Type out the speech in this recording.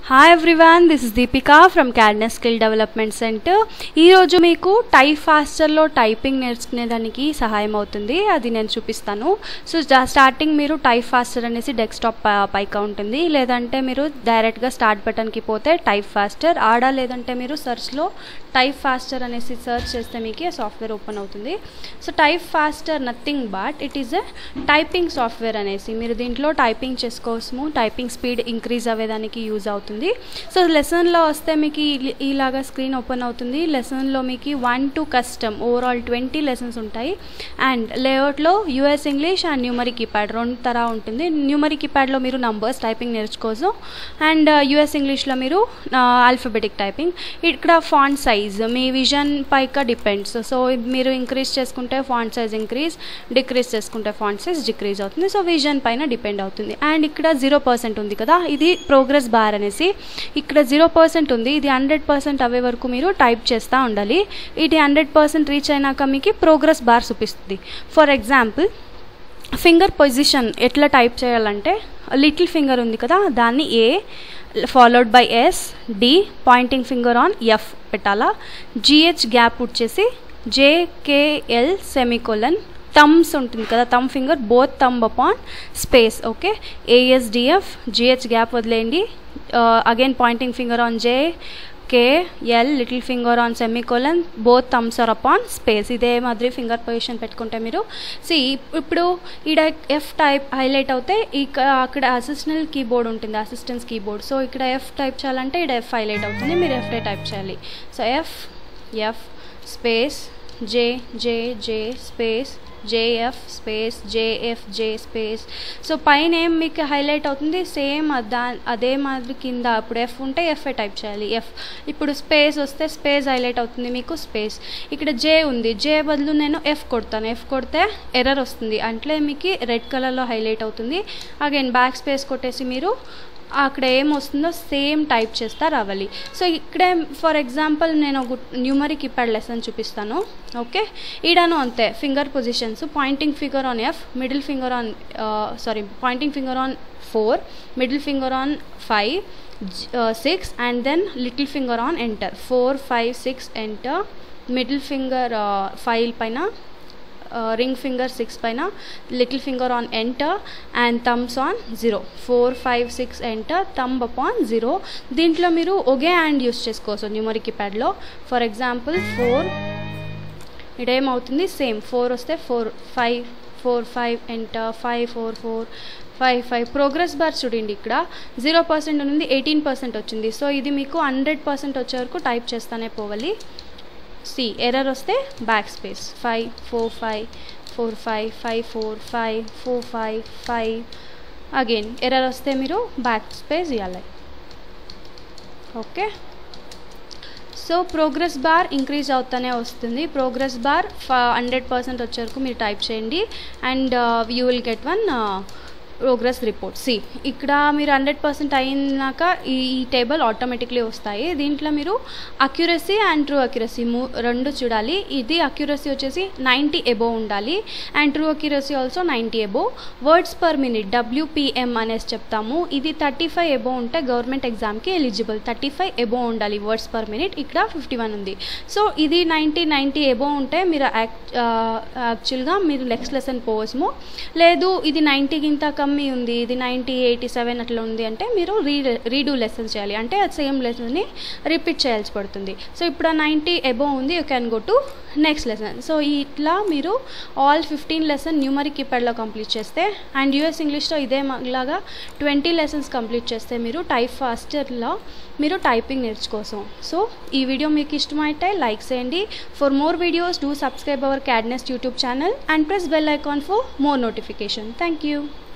hi everyone this is Deepika from క్యాడ్నెస్ skill development centre ఈరోజు మీకు టైప్ ఫాస్టర్లో టైపింగ్ నేర్చుకునేదానికి సహాయం అవుతుంది అది నేను చూపిస్తాను సో స్టార్టింగ్ మీరు టైప్ ఫాస్టర్ అనేసి డెస్క్టాప్ పైగా ఉంటుంది లేదంటే మీరు డైరెక్ట్గా స్టార్ట్ బటన్కి పోతే టైప్ ఫాస్టర్ ఆడ లేదంటే మీరు సెర్చ్లో టైప్ ఫాస్టర్ అనేసి సెర్చ్ చేస్తే మీకు సాఫ్ట్వేర్ ఓపెన్ అవుతుంది so type faster nothing but it is a typing software అనేసి మీరు దీంట్లో టైపింగ్ చేసుకోవసము టైపింగ్ స్పీడ్ ఇంక్రీజ్ అవ్వేదానికి యూజ్ అవుతుంది సో లెసన్లో వస్తే మీకు ఈ- ఇలాగా స్క్రీన్ ఓపెన్ అవుతుంది లెసన్లో మీకు one two custom overall twenty lessons ఉంటాయి అండ్ లేఅవుట్లో US English and numeric keypad రెండు తరా ఉంటుంది న్యూమరీ కీప్యాడ్లో మీరు నంబర్స్ టైపింగ్ నేర్చుకోవచ్చు అండ్ యూఎస్ ఇంగ్లీష్లో మీరు ఆల్ఫబెటిక్ టైపింగ్ ఇక్కడ ఫాంట్ సైజ్ మీ విజన్ పైగా డిపెండ్స్ సో మీరు ఇంక్రీజ్ చేసుకుంటే ఫాంట్ సైజ్ ఇంక్రీజ్ డిక్రీజ్ చేసుకుంటే ఫాంట్ సైజ్ డిక్రీజ్ అవుతుంది సో విజన్ పైన డిపెండ్ అవుతుంది అండ్ ఇక్కడ జీరో పర్సెంట్ ఉంది కదా ఇది ప్రోగ్రెస్ బార్ అనేసి ఇక్కడ జీరో పర్సెంట్ ఉంది ఇది హండ్రెడ్ పర్సెంట్ అవే వరకు మీరు టైప్ చేస్తూ ఉండాలి ఇది హండ్రెడ్ పర్సెంట్ రీచ్ అయినాక మీకు ప్రోగ్రెస్ బార్ చూపిస్తుంది ఫర్ ఎగ్జాంపుల్ ఫింగర్ పొజిషన్ ఎట్లా టైప్ చేయాలంటే లిటిల్ ఫింగర్ ఉంది కదా దాన్ని A followed by S D pointing finger on F పెట్టాలా జిహెచ్ గ్యాప్ వచ్చేసి జేకేఎల్ సెమికోలన్ థమ్స్ ఉంటుంది కదా thumb finger both thumb upon space okay ASDF GH gap వదిలేయండి again pointing finger on J K L little finger on semicolon both thumbs are upon space ఇదే మాదిరి finger position పెట్టుకుంటే మీరు C ఇప్పుడు ఈడ F type highlight అవుతే ఇక అక్కడ అసిస్టెంట్ కీబోర్డ్ ఉంటుంది అసిస్టెంట్స్ కీబోర్డ్ సో ఇక్కడ ఎఫ్ టైప్ చేయాలంటే ఇక్కడ ఎఫ్ హైలైట్ అవుతుంది మీరు ఎఫ్ టైప్ చేయాలి so F F space J J J space JF space JF J space so పైన ఏం మీకు హైలైట్ అవుతుంది సేమ్ దా అదే మాదిరి కింద ఇప్పుడు ఎఫ్ ఉంటే ఎఫ్ టైప్ చేయాలి ఎఫ్ ఇప్పుడు స్పేస్ వస్తే స్పేస్ హైలైట్ అవుతుంది మీకు స్పేస్ ఇక్కడ జే ఉంది జే బదులు నేను ఎఫ్ కొడతాను ఎఫ్ కొడితే ఎర్రర్ వస్తుంది అంటే మీకు రెడ్ కలర్లో హైలైట్ అవుతుంది అగైన్ బ్యాక్ స్పేస్ కొట్టేసి మీరు అక్కడ ఏం వస్తుందో సేమ్ టైప్ చేస్తా రావాలి సో ఇక్కడే ఫర్ ఎగ్జాంపుల్ నేను ఒక న్యూమరీ కీప్యాడ్ లెసన్ చూపిస్తాను ఓకే ఈడను అంతే finger positions pointing finger on F middle finger on sorry pointing finger on four middle finger on five six and then little finger on enter four five six enter middle finger five పైన ring finger six పైన little finger on enter and thumbs on zero four five six enter thumb upon zero దీంట్లో మీరు ఒకే hand use చేసుకోవచ్చు న్యూమరీ కీప్యాడ్లో for example four ఇడేమవుతుంది same four వస్తే four five four five enter five four four five five progress bar చూడండి ఇక్కడ zero percent ఉంది eighteen percent వచ్చింది సో ఇది మీకు హండ్రెడ్ పర్సెంట్ వచ్చే వరకు టైప్ చేస్తానే పోవాలి సి ఎర్రర్ వస్తే back space five four five four five five four five four five five again error వస్తే మీరు బ్యాక్ స్పేస్ ఇవ్వాలి okay so progress bar increase అవుతానే వస్తుంది ప్రోగ్రెస్ బార్ హండ్రెడ్ పర్సెంట్ వచ్చే వరకు మీరు టైప్ చేయండి and you will get one progress report see ఇక్కడ మీరు హండ్రెడ్ పర్సెంట్ అయినాక ఈ టేబుల్ ఆటోమేటిక్లీ వస్తాయి దీంట్లో మీరు అక్యురసీ అండ్ ట్రూ అక్యురసీ మూ రెండు చూడాలి ఇది అక్యురసీ వచ్చేసి నైంటీ ఎబో ఉండాలి and true accuracy also ninety above words per minute WPM అనేసి చెప్తాము ఇది థర్టీ ఫైవ్ ఎబో ఉంటే గవర్నమెంట్ ఎగ్జామ్కి ఎలిజిబుల్ థర్టీ ఫైవ్ ఎబో ఉండాలి వర్డ్స్ పర్ మినిట్ ఇక్కడ ఫిఫ్టీ వన్ ఉంది సో ఇది నైంటీ నైంటీ ఎబో ఉంటే మీరు యాక్చువల్గా మీరు నెక్స్ట్ లెసన్ పోవచ్చుము లేదు ఇది నైంటీ గింత కమ్మి ఉంది ఇది నైంటీ ఎయిటీ సెవెన్ అట్లా ఉంది అంటే మీరు రీ రీడూ లెసన్ చేయాలి అంటే అది సేమ్ లెసన్ని రిపీట్ చేయాల్సి పడుతుంది సో ఇప్పుడు ఆ నైంటీ ఎబో ఉంది you can go to next lesson so ఇట్లా మీరు ఆల్ ఫిఫ్టీన్ లెసన్ న్యూమరీ కీప్యాడ్లో కంప్లీట్ చేస్తే అండ్ యూఎస్ ఇంగ్లీష్లో ఇదే లాగా ట్వంటీ లెసన్స్ కంప్లీట్ చేస్తే మీరు టైప్ ఫాస్టర్లో మీరు టైపింగ్ నేర్చుకోసం సో ఈ వీడియో మీకు ఇష్టమైతే లైక్ చేయండి for more videos do subscribe our క్యాడ్నెస్ట్ YouTube channel and press bell icon for more notification thank you